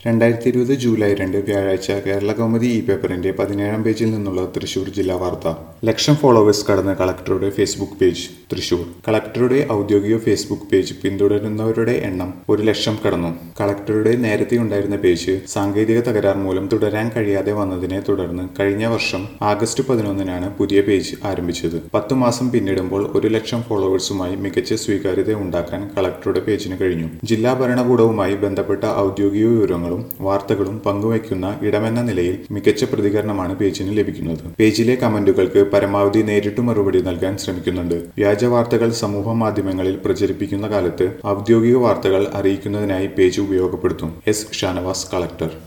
രണ്ടായിരത്തി ഇരുപത് ജൂലൈ രണ്ട് വ്യാഴാഴ്ച കേരള കൗമുദി ഇ പേപ്പറിന്റെ പതിനേഴാം പേജിൽ നിന്നുള്ള തൃശൂർ ജില്ലാ വാർത്ത ലക്ഷം ഫോളോവേഴ്സ് കടന്ന് കളക്ടറുടെ ഫേസ്ബുക്ക് പേജ് തൃശൂർ കളക്ടറുടെ ഔദ്യോഗിക ഫേസ്ബുക്ക് പേജ് പിന്തുടരുന്നവരുടെ എണ്ണം ഒരു ലക്ഷം കടന്നു കളക്ടറുടെ നേരത്തെ ഉണ്ടായിരുന്ന പേജ് സാങ്കേതിക തകരാർ മൂലം തുടരാൻ കഴിയാതെ വന്നതിനെ തുടർന്ന് കഴിഞ്ഞ വർഷം ആഗസ്റ്റ് പതിനൊന്നിനാണ് പുതിയ പേജ് ആരംഭിച്ചത് പത്തു മാസം പിന്നിടുമ്പോൾ ഒരു ലക്ഷം ഫോളോവേഴ്സുമായി മികച്ച സ്വീകാര്യത ഉണ്ടാക്കാൻ കളക്ടറുടെ പേജിന് കഴിഞ്ഞു ജില്ലാ ഭരണകൂടവുമായി ബന്ധപ്പെട്ട ഔദ്യോഗിക വിവരങ്ങളും വാർത്തകളും പങ്കുവയ്ക്കുന്ന ഇടമെന്ന നിലയിൽ മികച്ച പ്രതികരണമാണ് പേജിന് ലഭിക്കുന്നത് പേജിലെ കമന്റുകൾക്ക് പരമാവധി നേരിട്ട് മറുപടി നൽകാൻ ശ്രമിക്കുന്നുണ്ട് വ്യാജ വാർത്തകൾ സമൂഹ മാധ്യമങ്ങളിൽ പ്രചരിപ്പിക്കുന്ന കാലത്ത് ഔദ്യോഗിക വാർത്തകൾ അറിയിക്കുന്നതിനായി പേജ് ഉപയോഗപ്പെടുത്തും എസ് ഷാനവാസ് കളക്ടർ